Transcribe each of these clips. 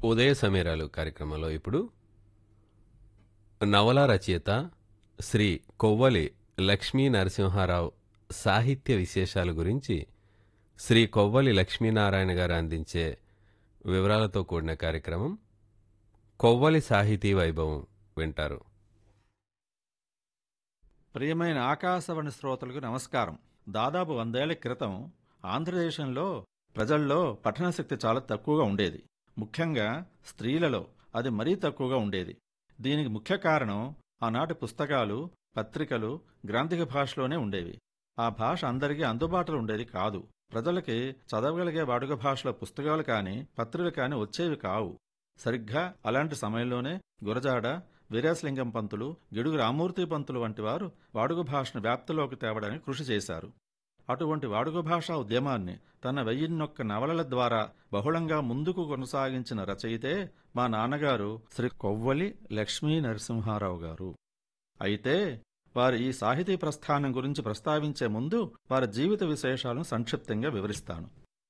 ఉదయ సమీరాలు కార్యక్రమంలో ఇప్పుడు నవల రచయిత శ్రీ కొవ్వలి లక్ష్మీ నరసింహారావు సాహిత్య విశేషాల గురించి శ్రీ కొవ్వలి లక్ష్మీనారాయణ గారు అందించే వివరాలతో కూడిన కార్యక్రమం కొవ్వలి సాహితీ వైభవం వింటారు ప్రియమైన ఆకాశవాణి శ్రోతలకు నమస్కారం దాదాపు వందేళ్ల క్రితం ఆంధ్రదేశంలో ప్రజల్లో పఠనశక్తి చాలా తక్కువగా ఉండేది ముఖ్యంగా స్త్రీలలో అది మరీ తక్కువగా ఉండేది దీనికి ముఖ్య కారణం ఆనాటి పుస్తకాలు పత్రికలు గ్రాంధిక భాషలోనే ఉండేవి ఆ భాష అందరికీ అందుబాటులో ఉండేది కాదు ప్రజలకి చదవగలిగే వాడుక భాషలో పుస్తకాలు కానీ పత్రికలు కానీ వచ్చేవి కావు సరిగ్గా అలాంటి సమయంలోనే గురజాడ వీరేశలింగం పంతులు గిడుగు రామూర్తి పంతులు వంటి వారు వాడుక భాషను వ్యాప్తిలోకి తేవడానికి కృషి చేశారు అటువంటి వాడుక భాషా ఉద్యమాన్ని తన వెయ్యిన్నొక్క నవలల ద్వారా బహుళంగా ముందుకు కొనసాగించిన రచయితే మా నాన్నగారు శ్రీ కొవ్వలి లక్ష్మీ నరసింహారావు గారు అయితే వారి ఈ సాహితీ ప్రస్థానం గురించి ప్రస్తావించే ముందు వారి జీవిత విశేషాలను సంక్షిప్తంగా వివరిస్తాను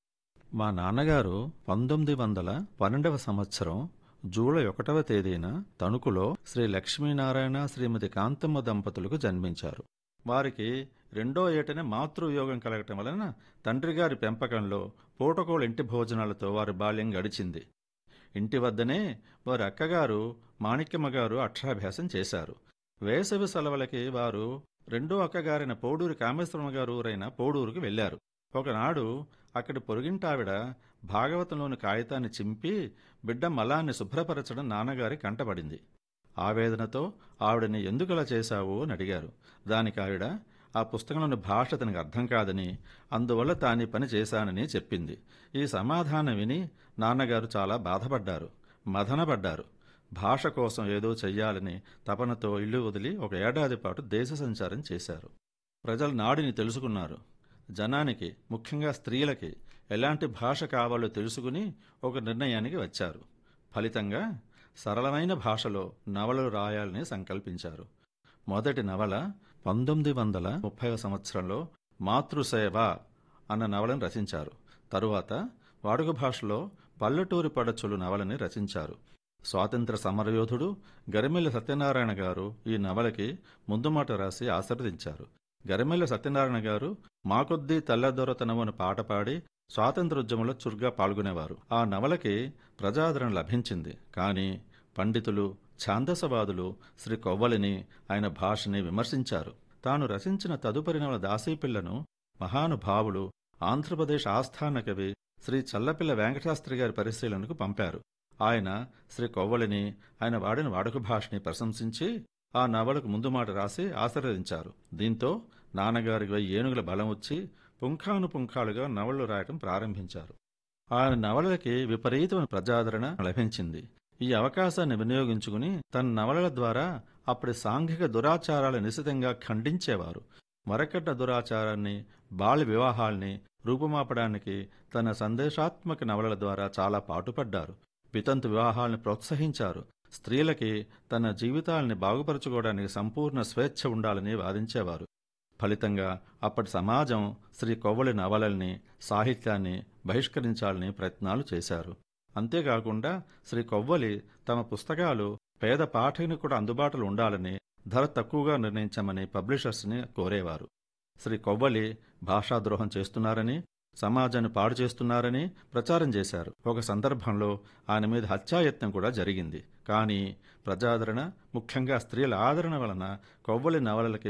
మా నాన్నగారు పంతొమ్మిది వందల పన్నెండవ సంవత్సరం జూలై ఒకటవ తేదీన తణుకులో శ్రీ లక్ష్మీనారాయణ శ్రీమతి కాంతమ్మ దంపతులకు జన్మించారు వారికి రెండో ఏటనే మాతృయోగం కలగటం వలన తండ్రి గారి పెంపకంలో పూటకోళ్ళ ఇంటి భోజనాలతో వారి బాల్యం గడిచింది ఇంటి వద్దనే వారి అక్కగారు మాణిక్యమ్మ గారు అక్షరాభ్యాసం చేశారు వేసవి సెలవులకి వారు రెండో అక్కగారైన పోడూరి కామేశ్వరమ్మ గారు ఊరైన పోడూరుకు వెళ్లారు ఒకనాడు అక్కడి పొరుగింటావిడ భాగవతంలోని కాగితాన్ని చింపి బిడ్డ మలాన్ని శుభ్రపరచడం నాన్నగారి కంటపడింది ఆవేదనతో ఆవిడని ఎందుకలా చేశావు అని అడిగారు దానికి ఆవిడ ఆ పుస్తకంలోని భాష తనకు అర్థం కాదని అందువల్ల తానీ పని చేశానని చెప్పింది ఈ సమాధానం విని నాన్నగారు చాలా బాధపడ్డారు మదనపడ్డారు భాష కోసం ఏదో చెయ్యాలని తపనతో ఇల్లు వదిలి ఒక ఏడాది పాటు దేశ సంచారం చేశారు ప్రజలు నాడిని తెలుసుకున్నారు జనానికి ముఖ్యంగా స్త్రీలకి ఎలాంటి భాష కావాలో తెలుసుకుని ఒక నిర్ణయానికి వచ్చారు ఫలితంగా సరళమైన భాషలో నవలలు రాయాలని సంకల్పించారు మొదటి నవల పంతొమ్మిది వందల ముప్పై సంవత్సరంలో మాతృసేవ అన్న నవలను రచించారు తరువాత వాడుక భాషలో పల్లెటూరి పడచులు నవలని రచించారు స్వాతంత్ర సమరయోధుడు గరిమెల్లి సత్యనారాయణ గారు ఈ నవలకి ముందు మాట రాసి ఆశీర్వదించారు గరిమెల్లి సత్యనారాయణ గారు మాకొద్దీ తెల్లదొరతనము అని పాట పాడి స్వాతంత్రోద్యమంలో చురుగ్గా పాల్గొనేవారు ఆ నవలకి ప్రజాదరణ లభించింది కానీ పండితులు ఛాందసవాదులు శ్రీ కొవ్వలిని ఆయన భాషని విమర్శించారు తాను రచించిన తదుపరి నవల దాసీపిల్లను మహానుభావులు ఆంధ్రప్రదేశ్ ఆస్థాన కవి శ్రీ చల్లపిల్ల వెంకటాస్త్రి గారి పరిశీలనకు పంపారు ఆయన శ్రీ కొవ్వలిని ఆయన వాడిన వాడుక భాషని ప్రశంసించి ఆ నవలకు ముందు మాట రాసి ఆశీర్వదించారు దీంతో నాన్నగారికి వెయ్యి ఏనుగుల బలం వచ్చి పుంఖాను పుంఖాలుగా నవళ్లు రాయటం ప్రారంభించారు ఆయన నవలలకి విపరీతమైన ప్రజాదరణ లభించింది ఈ అవకాశాన్ని వినియోగించుకుని తన నవలల ద్వారా అప్పటి సాంఘిక దురాచారాలు నిశితంగా ఖండించేవారు మరకట్ట దురాచారాన్ని బాల్య వివాహాల్ని రూపుమాపడానికి తన సందేశాత్మక నవలల ద్వారా చాలా పాటుపడ్డారు వితంతు వివాహాలను ప్రోత్సహించారు స్త్రీలకి తన జీవితాల్ని బాగుపరచుకోవడానికి సంపూర్ణ స్వేచ్ఛ ఉండాలని వాదించేవారు ఫలితంగా అప్పటి సమాజం శ్రీ కొవ్వలి నవలల్ని సాహిత్యాన్ని బహిష్కరించాలని ప్రయత్నాలు చేశారు అంతేకాకుండా శ్రీ కొవ్వలి తమ పుస్తకాలు పేద పాఠకుని కూడా అందుబాటులో ఉండాలని ధర తక్కువగా నిర్ణయించమని పబ్లిషర్స్ని కోరేవారు శ్రీ కొవ్వలి భాషాద్రోహం చేస్తున్నారని సమాజాన్ని పాడు చేస్తున్నారని ప్రచారం చేశారు ఒక సందర్భంలో ఆయన మీద హత్యాయత్నం కూడా జరిగింది కానీ ప్రజాదరణ ముఖ్యంగా స్త్రీల ఆదరణ వలన కొవ్వలి నవలలకి